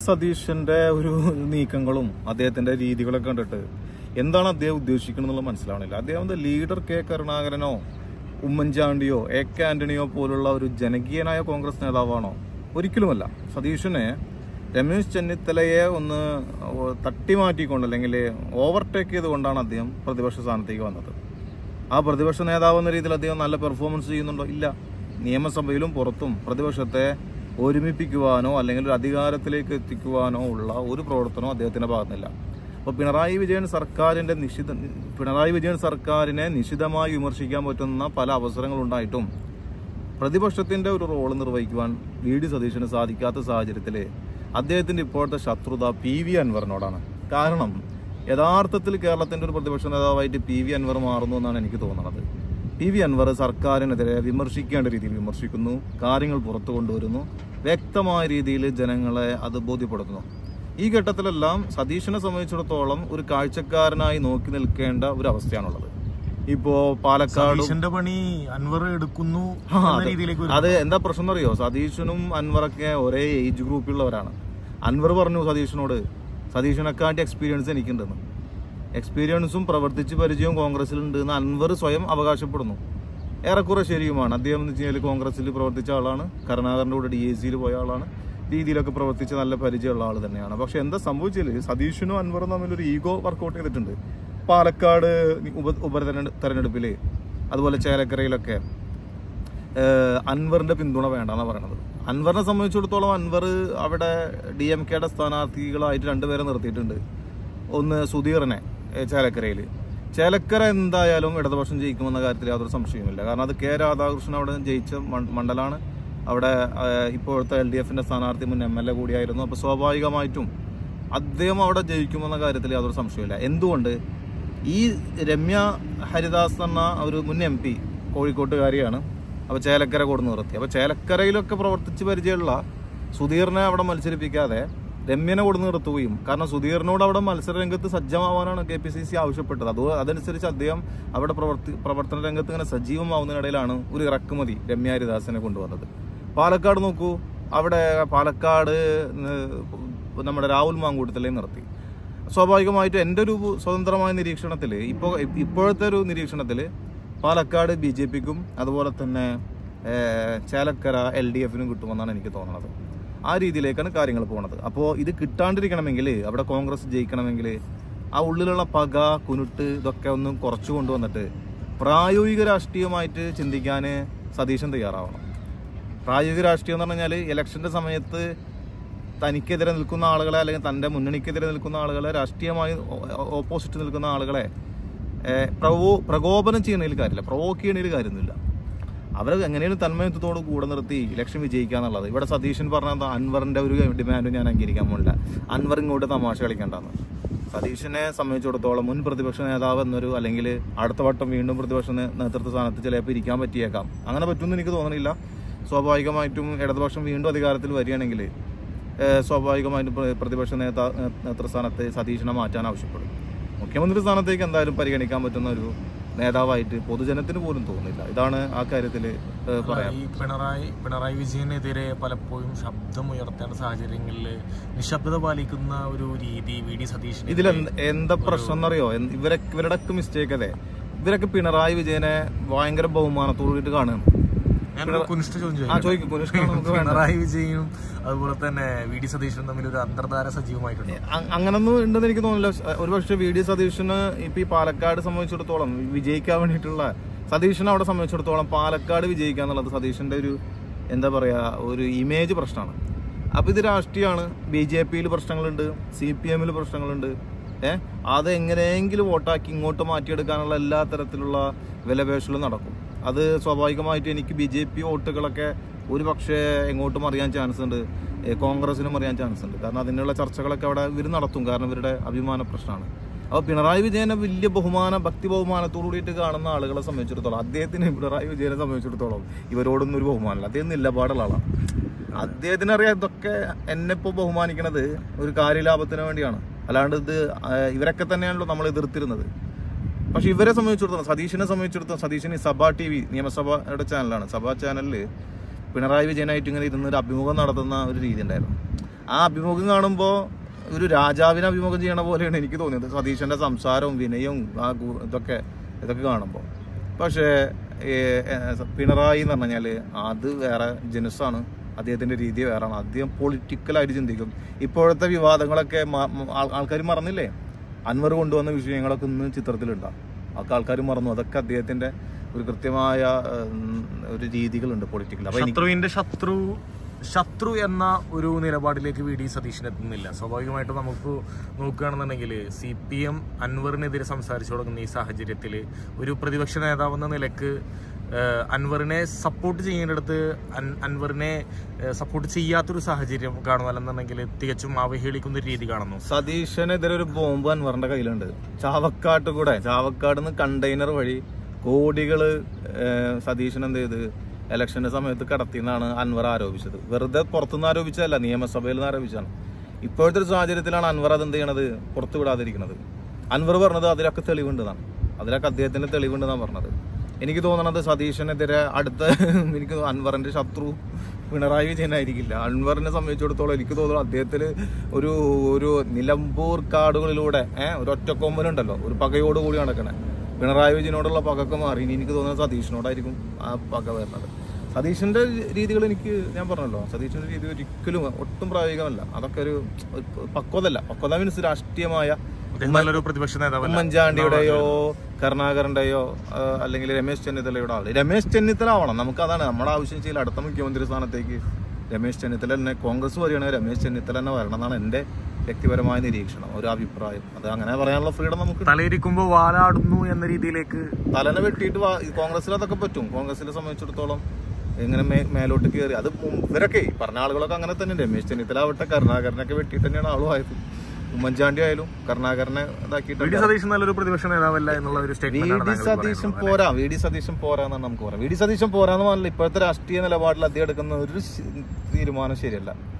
സതീശന്റെ ഒരു നീക്കങ്ങളും അദ്ദേഹത്തിന്റെ രീതികളൊക്കെ കണ്ടിട്ട് എന്താണ് അദ്ദേഹം ഉദ്ദേശിക്കുന്നത് എന്നുള്ളത് മനസ്സിലാവണില്ല അദ്ദേഹം എന്താ ലീഡർ കെ കരുണാകരനോ ഉമ്മൻചാണ്ടിയോ എ കെ ആന്റണിയോ പോലുള്ള ഒരു ജനകീയനായ കോൺഗ്രസ് നേതാവാണോ ഒരിക്കലുമല്ല സതീശനെ രമേശ് ചെന്നിത്തലയെ ഒന്ന് തട്ടി മാറ്റിക്കൊണ്ട് അല്ലെങ്കിൽ ഓവർടേക്ക് ചെയ്തുകൊണ്ടാണ് അദ്ദേഹം പ്രതിപക്ഷ സ്ഥാനത്തേക്ക് വന്നത് ആ പ്രതിപക്ഷ നേതാവ് എന്ന രീതിയിൽ അദ്ദേഹം നല്ല പെർഫോമൻസ് ചെയ്യുന്നുണ്ടോ ഇല്ല നിയമസഭയിലും പുറത്തും പ്രതിപക്ഷത്തെ ഒരുമിപ്പിക്കുവാനോ അല്ലെങ്കിൽ ഒരു അധികാരത്തിലേക്ക് എത്തിക്കുവാനോ ഉള്ള ഒരു പ്രവർത്തനവും അദ്ദേഹത്തിന്റെ ഭാഗത്തുനിന്നില്ല അപ്പോൾ പിണറായി വിജയൻ സർക്കാരിന്റെ നിശിത പിണറായി വിജയൻ സർക്കാരിനെ നിശിതമായി വിമർശിക്കാൻ പറ്റുന്ന പല അവസരങ്ങളുണ്ടായിട്ടും പ്രതിപക്ഷത്തിന്റെ ഒരു റോൾ നിർവഹിക്കുവാൻ വി ഡി സതീശന് സാധിക്കാത്ത സാഹചര്യത്തിൽ അദ്ദേഹത്തിന്റെ ഇപ്പോഴത്തെ ശത്രുത പി വി അൻവറിനോടാണ് കാരണം യഥാർത്ഥത്തിൽ കേരളത്തിന്റെ ഒരു പ്രതിപക്ഷ നേതാവായിട്ട് പി വി അൻവർ മാറുന്നു എന്നാണ് എനിക്ക് തോന്നുന്നത് പി വി അൻവർ സർക്കാരിനെതിരെ വിമർശിക്കേണ്ട രീതിയിൽ വിമർശിക്കുന്നു കാര്യങ്ങൾ പുറത്തു കൊണ്ടുവരുന്നു വ്യക്തമായ രീതിയിൽ ജനങ്ങളെ അത് ബോധ്യപ്പെടുത്തുന്നു ഈ ഘട്ടത്തിലെല്ലാം സതീശനെ സംബന്ധിച്ചിടത്തോളം ഒരു കാഴ്ചക്കാരനായി നോക്കി നിൽക്കേണ്ട ഒരു അവസ്ഥയാണുള്ളത് ഇപ്പോ പാലക്കാട് സതീശന്റെ പണി അൻവർ എടുക്കുന്നു ആ, എന്ന അത് രീതിയിലേക്ക് വരും. അത് എന്താ പ്രശ്നം എന്നറിയോ സതീശനും അൻവറൊക്കെ ഒരേ ഏജ് ഗ്രൂപ്പിലുള്ളവരാണ് അൻവർ പറഞ്ഞു സതീശനോട് സതീശനെക്കാട്ടി എക്സ്പീരിയൻസ് എനിക്കുണ്ടെന്ന് എക്സ്പീരിയൻസും പ്രവർത്തിച്ച് പരിചയവും കോൺഗ്രസിലുണ്ട് എന്ന് അൻവർ സ്വയം അവകാശപ്പെടുന്നു ഏറെക്കുറെ ശരിയുമാണ് അദ്ദേഹം എന്ന് വെച്ചാൽ കോൺഗ്രസിൽ പ്രവർത്തിച്ച ആളാണ് കരുണാകരൻ്റെ കൂടെ ഡി എ സിയിൽ പോയ ആളാണ് രീതിയിലൊക്കെ പ്രവർത്തിച്ച നല്ല പരിചയമുള്ള ആൾ തന്നെയാണ് പക്ഷെ എന്താ സംഭവിച്ചാൽ സതീശനും അൻവറും തമ്മിൽ ഒരു ഈഗോ വർക്കൗട്ട് ചെയ്തിട്ടുണ്ട് പാലക്കാട് ഉപ ഉപതെരഞ്ഞെ- തെരഞ്ഞെടുപ്പില് അതുപോലെ ചേലക്കരയിലൊക്കെ ഏഹ് അൻവറിന്റെ പിന്തുണ വേണ്ടെന്നാണ് പറയണത് അൻവറിനെ സംബന്ധിച്ചിടത്തോളം അൻവർ അവിടെ ഡി എം കെയുടെ സ്ഥാനാർത്ഥികളായിട്ട് രണ്ടുപേരെ നിർത്തിയിട്ടുണ്ട് ഒന്ന് സുധീറിനെ ഏഹ് ചേലക്കരയിൽ ചേലക്കര എന്തായാലും ഇടതുപക്ഷം ജയിക്കുമെന്ന കാര്യത്തിൽ യാതൊരു സംശയവുമില്ല കാരണം അത് കെ രാധാകൃഷ്ണൻ അവിടെ ജയിച്ച മൺ- മണ്ഡലമാണ് അവിടെ ഏഹ് ഇപ്പോഴത്തെ എൽ ഡി എഫിന്റെ സ്ഥാനാർത്ഥി മുൻ എം എൽ എ കൂടിയായിരുന്നു അപ്പോൾ സ്വാഭാവികമായിട്ടും അദ്ദേഹം അവിടെ ജയിക്കുമെന്ന കാര്യത്തിൽ യാതൊരു സംശയമില്ല എന്തുകൊണ്ട് ഈ രമ്യ ഹരിദാസ് എന്ന ഒരു മുൻ എം പി കോഴിക്കോട്ടുകാരിയാണ് അപ്പോൾ ചേലക്കര കൊടുന്ന് നിർത്തി അപ്പോൾ ചേലക്കരയിലൊക്കെ പ്രവർത്തിച്ച് പരിചയമുള്ള സുധീറിനെ അവിടെ മത്സരിപ്പിക്കാതെ രമ്യനെ കൊടുന്ന് നിർത്തുകയും കാരണം സുധീറിനോട് അവിടെ മത്സര രംഗത്ത് സജ്ജമാവാനാണ് കെ പി സി സി ആവശ്യപ്പെട്ടത് അത് അതനുസരിച്ച് അദ്ദേഹം അവിടെ പ്രവർത്തി പ്രവർത്തന രംഗത്ത് ഇങ്ങനെ സജീവമാവുന്നതിനിടയിലാണ് ഒരു ഇറക്കുമതി രമ്യ ഹരിദാസിനെ കൊണ്ടുവന്നത് പാലക്കാട് നോക്കൂ അവിടെ പാലക്കാട് ഏഹ്, നമ്മുടെ രാഹുൽ മാങ്കൂട്ടത്തിലെ നിർത്തി സ്വാഭാവികമായിട്ടും എൻ്റെ ഒരു സ്വതന്ത്രമായ നിരീക്ഷണത്തിൽ ഇപ്പോൾ ഇപ്പോഴത്തെ ഒരു നിരീക്ഷണത്തിൽ പാലക്കാട് ബി ജെ പിക്കും അതുപോലെ തന്നെ ഏഹ്, ചേലക്കര എൽ ഡി എഫിനും കിട്ടുമെന്നാണ് എനിക്ക് തോന്നുന്നത് ആ രീതിയിലേക്കാണ് കാര്യങ്ങൾ പോകുന്നത് അപ്പോൾ ഇത് കിട്ടാണ്ടിരിക്കണമെങ്കിൽ അവിടെ കോൺഗ്രസ് ജയിക്കണമെങ്കിൽ ആ ഉള്ളിലുള്ള പക കുനുട്ട് ഇതൊക്കെ ഒന്ന് കുറച്ചു കൊണ്ടുവന്നിട്ട് പ്രായോഗിക രാഷ്ട്രീയമായിട്ട് ചിന്തിക്കാൻ സതീശൻ തയ്യാറാവണം പ്രായോഗിക രാഷ്ട്രീയം എന്ന് പറഞ്ഞാൽ ഇലക്ഷന്റെ സമയത്ത് തനിക്കെതിരെ നിൽക്കുന്ന ആളുകളെ അല്ലെങ്കിൽ തന്റെ മുന്നണിക്കെതിരെ നിൽക്കുന്ന ആളുകളെ രാഷ്ട്രീയമായി ഓപ്പോസിറ്റ് നിൽക്കുന്ന ആളുകളെ ഏഹ്, പ്രവോ പ്രകോപനം ചെയ്യുന്നതിൽ കാര്യമില്ല പ്രൊവോക്ക് ചെയ്യുന്നതിൽ കാര്യമൊന്നുമില്ല അവർ എങ്ങനെയും തന്മയത്വത്തോട് കൂടെ നിർത്തി ഇലക്ഷൻ വിജയിക്കാന്നുള്ളത് ഇവിടെ സതീശൻ പറഞ്ഞ എന്താ അൻവറിന്റെ ഒരു ഡിമാൻഡ് ഞാൻ അംഗീകരിക്കാൻ പോണില്ല അൻവർ ഇങ്ങോട്ട് തമാശ കളിക്കണ്ടെന്ന് സതീശനെ സംബന്ധിച്ചിടത്തോളം മുൻ പ്രതിപക്ഷ നേതാവ് എന്നൊരു അല്ലെങ്കിൽ അടുത്ത വട്ടം വീണ്ടും പ്രതിപക്ഷ നേ- നേതൃത്വ സ്ഥാനത്ത് ചിലപ്പോൾ ഇരിക്കാൻ പറ്റിയേക്കാം അങ്ങനെ പറ്റുമെന്ന് എനിക്ക് തോന്നുന്നില്ല സ്വാഭാവികമായിട്ടും ഇടതുപക്ഷം വീണ്ടും അധികാരത്തിൽ വരികയാണെങ്കിൽ ഏഹ്, സ്വാഭാവികമായിട്ടും പ്ര- പ്രതിപക്ഷ നേതാ നേതൃസ്ഥാനത്ത് സതീശനെ മാറ്റാൻ ആവശ്യപ്പെടും മുഖ്യമന്ത്രി സ്ഥാനത്തേക്ക് എന്തായാലും പരിഗണിക്കാൻ പറ്റുന്ന ഒരു നേതാവായിട്ട് പൊതുജനത്തിന് പോലും തോന്നുന്നില്ല ഇതാണ് ആ കാര്യത്തിൽ പറയാൻ ഈ പിണറായി പിണറായി വിജയനെതിരെ പലപ്പോഴും ശബ്ദമുയർത്തേണ്ട സാഹചര്യങ്ങളിൽ നിശബ്ദത പാലിക്കുന്ന ഒരു രീതി വി ഡി സതീശൻ ഇതിൽ എന്താ പ്രശ്നം എന്നറിയോ എന്ത് ഇവരെ ഇവരുടെ ഒക്കെ മിസ്റ്റേക്ക് അതെ ഇവരൊക്കെ പിണറായി വിജയനെ ഭയങ്കര ബഹുമാനത്തോടുകൂടിയിട്ട് കാണുകയാണ് ഞാൻ കുനിഷ്ഠ ചോദ്യം ആ ചോദിക്കട്ടെ? ചോദിക്കും കുനിഷ്ഠ നമുക്ക് വേണ്ട പിണറായി വിജയനും അതുപോലെ തന്നെ വി ഡി സതീശനും തമ്മിൽ ഒരു അന്തർധാര സജീവമായിട്ടുണ്ട് അ- അങ്ങനൊന്നും ഉണ്ടെന്ന് എനിക്ക് തോന്നുന്നില്ല ഒരുപക്ഷെ വി ഡി സതീശന് ഇപ്പൊ ഈ പാലക്കാട് സംബന്ധിച്ചിടത്തോളം വിജയിക്കാൻ വേണ്ടിയിട്ടുള്ള സതീശനെ അവിടെ സംബന്ധിച്ചിടത്തോളം പാലക്കാട് വിജയിക്കുക എന്നുള്ളത് സതീശന്റെ ഒരു എന്താ പറയാ ഒരു ഇമേജ് പ്രശ്നമാണ് അപ്പൊ ഇത് രാഷ്ട്രീയമാണ് ബി ജെ പിയിൽ പ്രശ്നങ്ങളുണ്ട് സി പി എമ്മിൽ പ്രശ്നങ്ങളുണ്ട് ഏഹ് അത് എങ്ങനെയെങ്കിലും വോട്ടാക്കി ഇങ്ങോട്ട് മാറ്റിയെടുക്കാനുള്ള എല്ലാ തരത്തിലുള്ള വിലപേശലും നടക്കും അത് സ്വാഭാവികമായിട്ട് എനിക്ക് ബി ജെ പി വോട്ടുകളൊക്കെ ഒരു പക്ഷേ എങ്ങോട്ടും അറിയാൻ ചാൻസ് ഉണ്ട് ഏ, കോൺഗ്രസിനും അറിയാൻ ചാൻസ് ഉണ്ട് കാരണം അതിനുള്ള ചർച്ചകളൊക്കെ അവിടെ ഇവർ നടത്തും കാരണം ഇവരുടെ അഭിമാന പ്രശ്നമാണ് അപ്പോൾ പിണറായി വിജയനെ വലിയ ബഹുമാന ഭക്തി ബഹുമാനത്തോടു കൂടിയിട്ട് കാണുന്ന ആളുകളെ സംബന്ധിച്ചിടത്തോളം അദ്ദേഹത്തിന് പിണറായി വിജയനെ സംബന്ധിച്ചിടത്തോളം ഇവരോടൊന്നും ഒരു ബഹുമാനമില്ല അദ്ദേഹം നിലപാടുള്ള ആളാണ് അദ്ദേഹത്തിന് അറിയാം ഇതൊക്കെ എന്നെ ഇപ്പോൾ ബഹുമാനിക്കണത് ഒരു കാര്യലാഭത്തിന് വേണ്ടിയാണ് അല്ലാണ്ട് ഇത് ആ, ഇവരൊക്കെ തന്നെയാണല്ലോ നമ്മൾ എതിർത്തിരുന്നത് പക്ഷെ ഇവരെ സംബന്ധിച്ചിടത്തോളം സതീശനെ സംബന്ധിച്ചിടത്തോളം സതീശന് ഈ സഭ ടി വി നിയമസഭയുടെ ചാനലാണ് സഭാ ചാനലിൽ പിണറായി വിജയനായിട്ട് ഇങ്ങനെ ഇരുന്ന് ഒരു അഭിമുഖം നടത്തുന്ന ഒരു രീതി ഉണ്ടായിരുന്നു ആ അഭിമുഖം കാണുമ്പോൾ ഒരു രാജാവിനെ അഭിമുഖം ചെയ്യണ പോലെയാണ് എനിക്ക് തോന്നിയത് സതീശന്റെ സംസാരവും വിനയവും ആ ഗു- ഇതൊക്കെ ഇതൊക്കെ കാണുമ്പോൾ പക്ഷേ ഏ, ഏ, പിണറായി എന്ന് പറഞ്ഞാൽ അത് വേറെ ജനുസാണ് അദ്ദേഹത്തിന്റെ രീതി വേറെയാണ് അദ്ദേഹം പൊളിറ്റിക്കലായിട്ട് ചിന്തിക്കും ഇപ്പോഴത്തെ വിവാദങ്ങളൊക്കെ ആൾക്കാർ മറന്നില്ലേ അൻവർ കൊണ്ടുവന്ന വിഷയങ്ങളൊക്കെ ഇന്ന് ചിത്രത്തിലുണ്ടാവും അതൊക്കെ ആൾക്കാർ മറന്നു അതൊക്കെ അദ്ദേഹത്തിന്റെ ഒരു കൃത്യമായ ഉം, ഒരു രീതികളുണ്ട് പൊളിറ്റിക്കൽ അപ്പൊ എനിക്ക് ശത്രുവിന്റെ ശത്രു ശത്രു എന്ന ഒരു നിലപാടിലേക്ക് വി ഡി സതീശൻ എത്തുന്നില്ല സ്വാഭാവികമായിട്ടും നമുക്ക് നോക്കുകയാണെന്നുണ്ടെങ്കിൽ സി പി എം അൻവറിനെതിരെ സംസാരിച്ചു തുടങ്ങുന്ന ഈ സാഹചര്യത്തിൽ ഒരു പ്രതിപക്ഷ നേതാവെന്ന നിലക്ക് ഏഹ്, അൻവറിനെ സപ്പോർട്ട് ചെയ്യേണ്ടടുത്ത് അൻ- അൻവറിനെ സപ്പോർട്ട് ചെയ്യാത്തൊരു സാഹചര്യം കാണുന്നു അല്ലെന്നുണ്ടെങ്കിൽ തികച്ചും അവഹേളിക്കുന്ന ഒരു രീതി കാണുന്നു സതീശനെതിരെ ഒരു ബോംബ് അൻവറിന്റെ കയ്യിലുണ്ട് ചാവക്കാട്ട് കൂടെ ചാവക്കാട് നിന്ന് കണ്ടെയ്നർ വഴി കോടികള് ഏഹ്, സതീശൻ എന്ത് ചെയ്ത് ഇലക്ഷന്റെ സമയത്ത് കടത്തിയെന്നാണ് അൻവർ ആരോപിച്ചത് വെറുതെ പുറത്തുനിന്ന് ആരോപിച്ചതല്ല നിയമസഭയിൽ നിന്ന് ആരോപിച്ചാണ് ഇപ്പോഴത്തെ ഒരു സാഹചര്യത്തിലാണ് അൻവർ അത് എന്ത് ചെയ്യണത് പുറത്തു വിടാതിരിക്കുന്നത് അൻവർ പറഞ്ഞത് അതിലൊക്കെ തെളിവുണ്ടെന്നാണ് അതിലൊക്കെ അദ്ദേഹത്തിന്റെ തെളിവുണ്ടെന്നാണ് പറഞ്ഞത് എനിക്ക് തോന്നണത് സതീശനെതിരെ അടുത്ത എനിക്ക് തോന്നുന്നു അൻവറിന്റെ ശത്രു പിണറായി വിജയനായിരിക്കില്ല അൻവറിനെ സംബന്ധിച്ചിടത്തോളം എനിക്ക് തോന്നുന്നു അദ്ദേഹത്തിന് ഒരു ഒരു നിലമ്പൂർ കാടുകളിലൂടെ ഏഹ് ഒരു ഒറ്റക്കൊമ്പനുണ്ടല്ലോ ഒരു പകയോട് കൂടി നടക്കണേ പിണറായി വിജയനോടുള്ള പകക്കെ മാറി ഇനി എനിക്ക് തോന്നുന്നത് സതീഷിനോടായിരിക്കും ആ പക വരുന്നത് സതീഷിന്റെ രീതികൾ എനിക്ക് ഞാൻ പറഞ്ഞല്ലോ സതീഷിന്റെ രീതി ഒരിക്കലും ഒട്ടും പ്രായോഗികമല്ല അതൊക്കെ ഒരു ഒരു പക്വതല്ല പക്വത മീൻസ് രാഷ്ട്രീയമായ അദ്ദേഹം നല്ലൊരു പ്രതിപക്ഷ നേതാവല്ല ഉമ്മൻചാണ്ടിയുടെയോ കരുണാകരന്റെയോ ആ, അല്ലെങ്കിൽ രമേശ് ചെന്നിത്തലയുടെ ആള് രമേശ് ചെന്നിത്തല ആവണം നമുക്ക് അതാണ് നമ്മുടെ ആവശ്യം ചെയ്യില്ല അടുത്ത മുഖ്യമന്ത്രി സ്ഥാനത്തേക്ക് രമേശ് ചെന്നിത്തല തന്നെ കോൺഗ്രസ് വരികയാണെങ്കിൽ രമേശ് ചെന്നിത്തല തന്നെ വരണം എന്നാണ് എന്റെ വ്യക്തിപരമായ നിരീക്ഷണം ഒരു അഭിപ്രായം അത് അങ്ങനെ പറയാനുള്ള ഫ്രീഡം നമുക്ക് തലയിരിക്കുമ്പോ വാലാടുന്നു എന്ന രീതിയിലേക്ക് തലനെ വെട്ടിയിട്ട് വാ- ഈ കോൺഗ്രസ്സിൽ അതൊക്കെ പറ്റും കോൺഗ്രസിനെ സംബന്ധിച്ചിടത്തോളം ഇങ്ങനെ മേ മേലോട്ട് കയറി അത് മു- ഇവരൊക്കെ ഈ പറഞ്ഞ ആളുകളൊക്കെ അങ്ങനെ തന്നെ രമേശ് ചെന്നിത്തല ആവട്ടെ കരുണാകരനൊക്കെ വെട്ടിയിട്ട് തന്നെയാണ് ആളും ആയത് ഉമ്മൻചാണ്ടി ആയാലും കരുണാകരനെ വി ഡി ഇതാക്കിയിട്ട് സതീശൻ നല്ലൊരു പ്രതിപക്ഷ നേതാവല്ല എന്നുള്ള ഒരു വി സ്റ്റേറ്റ്മെന്റ് ഡി സതീശൻ പോരാ വി ഡി സതീശൻ പോരാന്നാണ് നമുക്ക് പറയാം വി ഡി സതീശൻ പോരാന്ന് പറഞ്ഞാൽ ഇപ്പോഴത്തെ രാഷ്ട്രീയ നിലപാടിൽ അദ്ദേഹം എടുക്കുന്ന ഒരു ശ- തീരുമാനം ശരിയല്ല